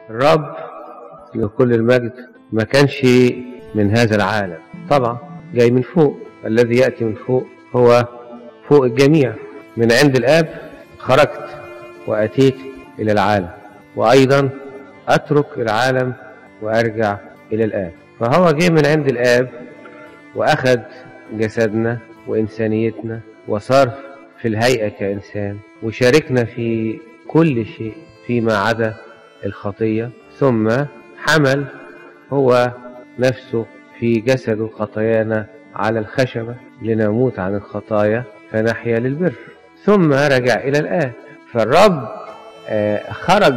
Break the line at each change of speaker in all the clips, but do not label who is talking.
الرب لكل المجد ما كانش من هذا العالم طبعا جاي من فوق الذي يأتي من فوق هو فوق الجميع من عند الآب خرجت وأتيت إلى العالم وأيضا أترك العالم وأرجع إلى الآب فهو جه من عند الآب وأخذ جسدنا وإنسانيتنا وصار في الهيئة كإنسان وشاركنا في كل شيء فيما عدا الخطية ثم حمل هو نفسه في جسد خطايانا على الخشبة لنموت عن الخطايا فنحيا للبر ثم رجع إلى الآب فالرب خرج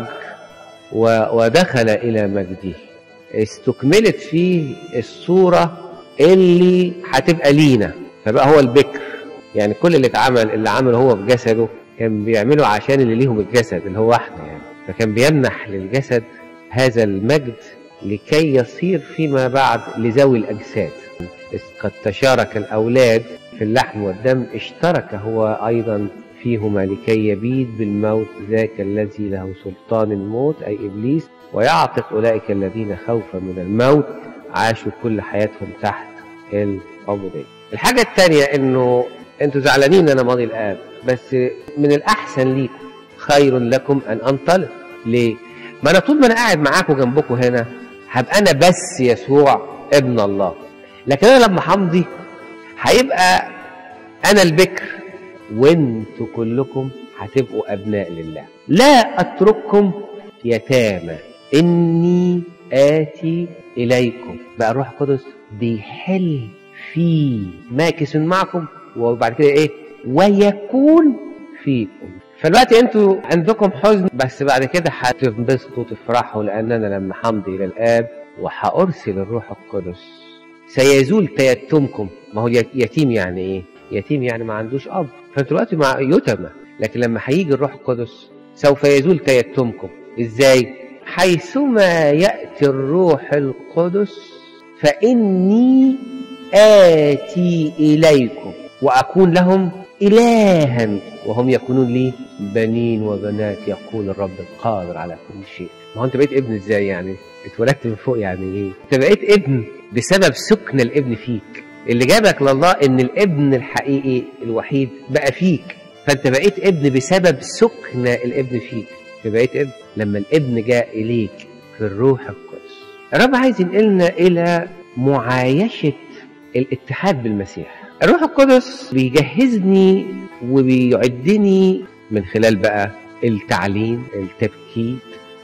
ودخل إلى مجده استكملت فيه الصورة اللي هتبقى لينا فبقى هو البكر يعني كل اللي اتعمل اللي عمله هو بجسده كان بيعمله عشان اللي ليهم الجسد اللي هو احنا يعني فكان بيمنح للجسد هذا المجد لكي يصير فيما بعد لذوي الأجساد قد تشارك الأولاد في اللحم والدم اشترك هو أيضا فيهما لكي يبيد بالموت ذاك الذي له سلطان الموت أي إبليس ويعتق أولئك الذين خوفا من الموت عاشوا كل حياتهم تحت العبودية الحاجة الثانية انه انتوا زعلانين انا ماضي الاب بس من الاحسن ليكم خير لكم ان انطلق ليه ما انا طول ما انا قاعد معاكم جنبكم هنا هبقى انا بس يسوع ابن الله لكن انا لما همضي هيبقى انا البكر وانتوا كلكم هتبقوا ابناء لله لا اترككم يتامى اني اتي اليكم بقى الروح القدس بيحل في ماكس معكم وبعد كده ايه ويكون فيكم فالوقت انتوا عندكم حزن بس بعد كده هتنبسطوا تفرحوا لان انا لما همضي الى الاب وهارسل الروح القدس سيزول تيتمكم ما هو يتيم يعني ايه يتيم يعني ما عندوش اب فانتوا دلوقتي مع يتمى لكن لما هيجي الروح القدس سوف يزول تيتمكم ازاي حيثما ياتي الروح القدس فاني آتي إليكم وأكون لهم إلها وهم يكونون لي بنين وبنات يقول الرب القادر على كل شيء ما هو أنت بقيت ابن إزاي يعني اتولدت من فوق يعني إيه أنت بقيت ابن بسبب سكن الابن فيك اللي جابك لله إن الابن الحقيقي الوحيد بقى فيك فأنت بقيت ابن بسبب سكن الابن فيك فبقيت ابن لما الابن جاء إليك في الروح القدس الرب عايز ينقلنا إلى معايشة الاتحاد بالمسيح الروح القدس بيجهزني وبيعدني من خلال بقى التعليم التبكيت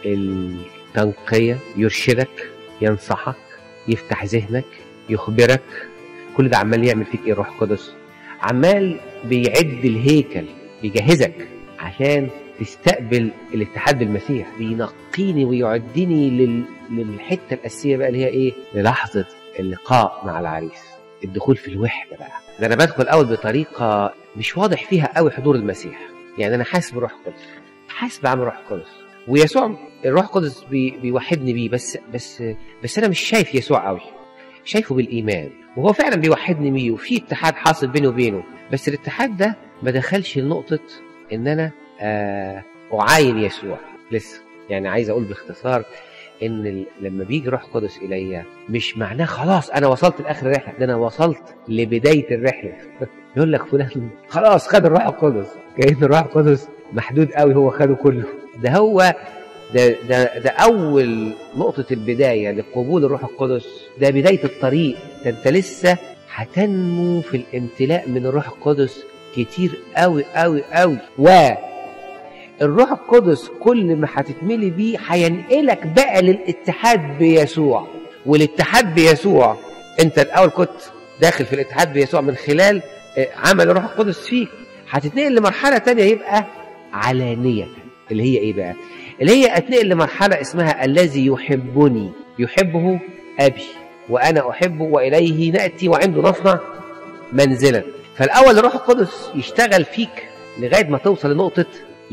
التنقية يرشدك ينصحك يفتح ذهنك يخبرك كل ده عمال يعمل فيك ايه الروح القدس عمال بيعد الهيكل بيجهزك عشان تستقبل الاتحاد بالمسيح بينقيني ويعدني لل... للحته الاساسيه بقى اللي هي ايه للحظه اللقاء مع العريس الدخول في الوحده بقى ده انا بدخل اول بطريقه مش واضح فيها قوي حضور المسيح يعني انا حاسس بروح القدس حاسس بعمل روح القدس ويسوع الروح القدس بي بيوحدني بيه بس بس بس انا مش شايف يسوع قوي شايفه بالايمان وهو فعلا بيوحدني بيه وفي اتحاد حاصل بيني وبينه بس الاتحاد ده ما دخلش لنقطه ان انا آه اعاين يسوع لسه يعني عايز اقول باختصار ان لما بيجي روح قدس الي مش معناه خلاص انا وصلت لاخر الرحله ده انا وصلت لبدايه الرحله يقول لك فلان خلاص خد الروح القدس كأن الروح القدس محدود قوي هو خده كله ده هو ده ده ده اول نقطه البدايه لقبول الروح القدس ده بدايه الطريق ده انت لسه هتنمو في الامتلاء من الروح القدس كتير قوي قوي قوي و الروح القدس كل ما هتتملي بيه هينقلك بقى للاتحاد بيسوع والاتحاد بيسوع انت الاول كنت داخل في الاتحاد بيسوع من خلال عمل الروح القدس فيك هتتنقل لمرحله تانية يبقى علانيه اللي هي ايه بقى اللي هي اتنقل لمرحله اسمها الذي يحبني يحبه ابي وانا احبه واليه ناتي وعنده نصنع منزلا فالاول الروح القدس يشتغل فيك لغايه ما توصل لنقطه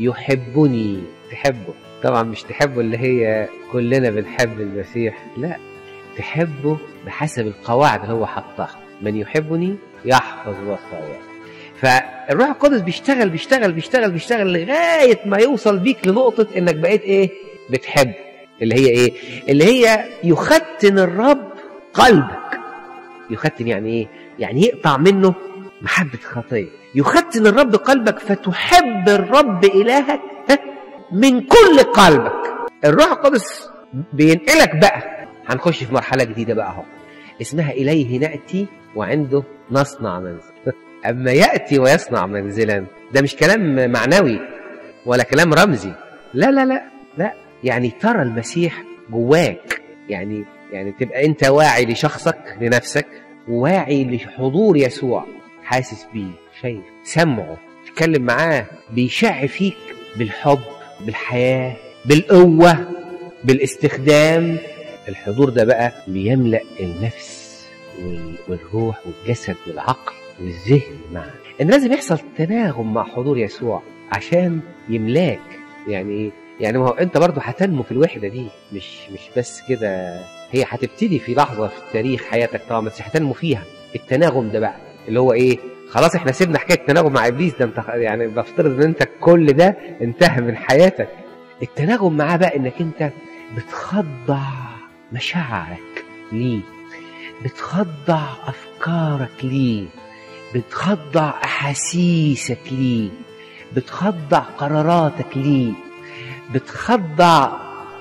يحبني تحبه طبعا مش تحبه اللي هي كلنا بنحب المسيح لا تحبه بحسب القواعد اللي هو حطها من يحبني يحفظ وصاياه فالروح القدس بيشتغل بيشتغل بيشتغل بيشتغل لغايه ما يوصل بيك لنقطه انك بقيت ايه بتحب اللي هي ايه اللي هي يختن الرب قلبك يختن يعني ايه يعني يقطع منه محبة خطية يختن الرب قلبك فتحب الرب إلهك من كل قلبك الروح القدس بينقلك بقى هنخش في مرحلة جديدة بقى اهو اسمها إليه نأتي وعنده نصنع منزل أما يأتي ويصنع منزلا ده مش كلام معنوي ولا كلام رمزي لا لا لا لا يعني ترى المسيح جواك يعني يعني تبقى انت واعي لشخصك لنفسك وواعي لحضور يسوع حاسس بيه شايف سمعه تتكلم معاه بيشع فيك بالحب بالحياة بالقوة بالاستخدام الحضور ده بقى بيملأ النفس والروح والجسد والعقل والذهن معا ان لازم يحصل تناغم مع حضور يسوع عشان يملاك يعني يعني ما هو انت برضه هتنمو في الوحده دي مش مش بس كده هي هتبتدي في لحظه في تاريخ حياتك طبعا بس هتنمو فيها التناغم ده بقى اللي هو ايه خلاص احنا سيبنا حكايه التناغم مع ابليس ده انت يعني بفترض ان انت كل ده انتهى من حياتك التناغم معاه بقى انك انت بتخضع مشاعرك ليه بتخضع افكارك ليه بتخضع احاسيسك ليه بتخضع قراراتك ليه بتخضع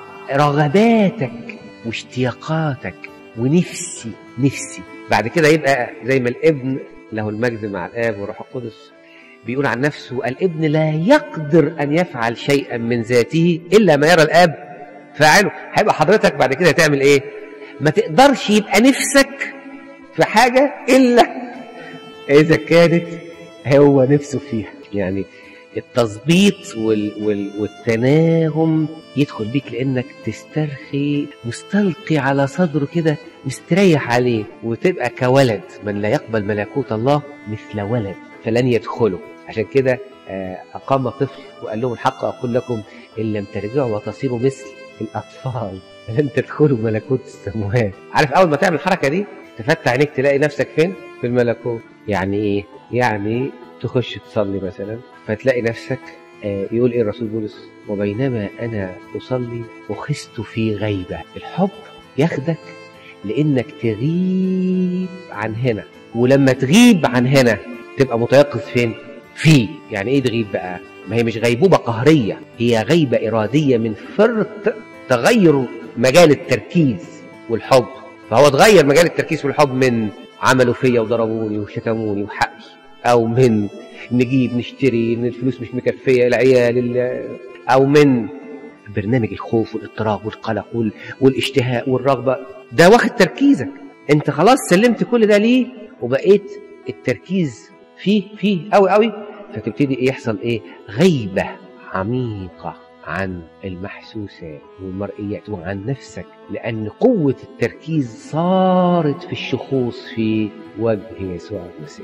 رغباتك واشتياقاتك ونفسي نفسي بعد كده يبقى زي ما الابن له المجد مع الاب والروح القدس بيقول عن نفسه الابن لا يقدر ان يفعل شيئا من ذاته الا ما يرى الاب فاعله هيبقى حضرتك بعد كده هتعمل ايه ما تقدرش يبقى نفسك في حاجه الا اذا كانت هو نفسه فيها يعني التظبيط وال وال والتناغم يدخل بيك لانك تسترخي مستلقي على صدره كده مستريح عليه وتبقى كولد من لا يقبل ملكوت الله مثل ولد فلن يدخله عشان كده أقام طفل وقال لهم الحق أقول لكم إن لم ترجعوا وتصيروا مثل الأطفال فلن تدخلوا ملكوت السماوات عارف أول ما تعمل الحركة دي تفتح عينيك تلاقي نفسك فين في الملكوت يعني إيه يعني تخش تصلي مثلا فتلاقي نفسك يقول ايه الرسول بولس وبينما انا اصلي اخذت في غيبه الحب ياخدك لانك تغيب عن هنا ولما تغيب عن هنا تبقى متيقظ فين في يعني ايه تغيب بقى ما هي مش غيبوبه قهريه هي غيبه اراديه من فرط تغير مجال التركيز والحب فهو تغير مجال التركيز والحب من عملوا فيا وضربوني وشتموني وحقي او من نجيب نشتري ان الفلوس مش مكفيه العيال او من برنامج الخوف والاضطراب والقلق والاشتهاء والرغبه ده واخد تركيزك انت خلاص سلمت كل ده ليه وبقيت التركيز فيه فيه قوي قوي فتبتدي يحصل ايه غيبه عميقه عن المحسوسات والمرئيات وعن نفسك لأن قوة التركيز صارت في الشخوص في وجه يسوع المسيح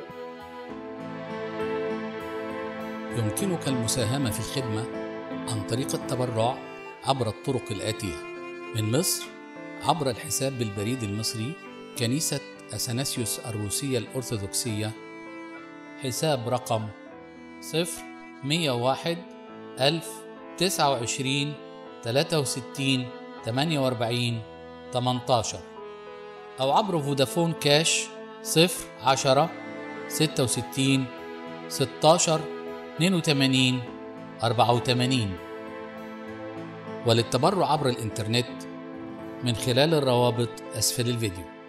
يمكنك المساهمة في الخدمة عن طريق التبرع عبر الطرق الآتية من مصر عبر الحساب بالبريد المصري كنيسة أثناسيوس الروسية الأرثوذكسية حساب رقم صفر مية واحد ألف تسعة وعشرين تلاتة وستين تمانية وأربعين تمنتاشر أو عبر فودافون كاش صفر عشرة ستة وستين ستاشر 82 84 وللتبرع عبر الإنترنت من خلال الروابط أسفل الفيديو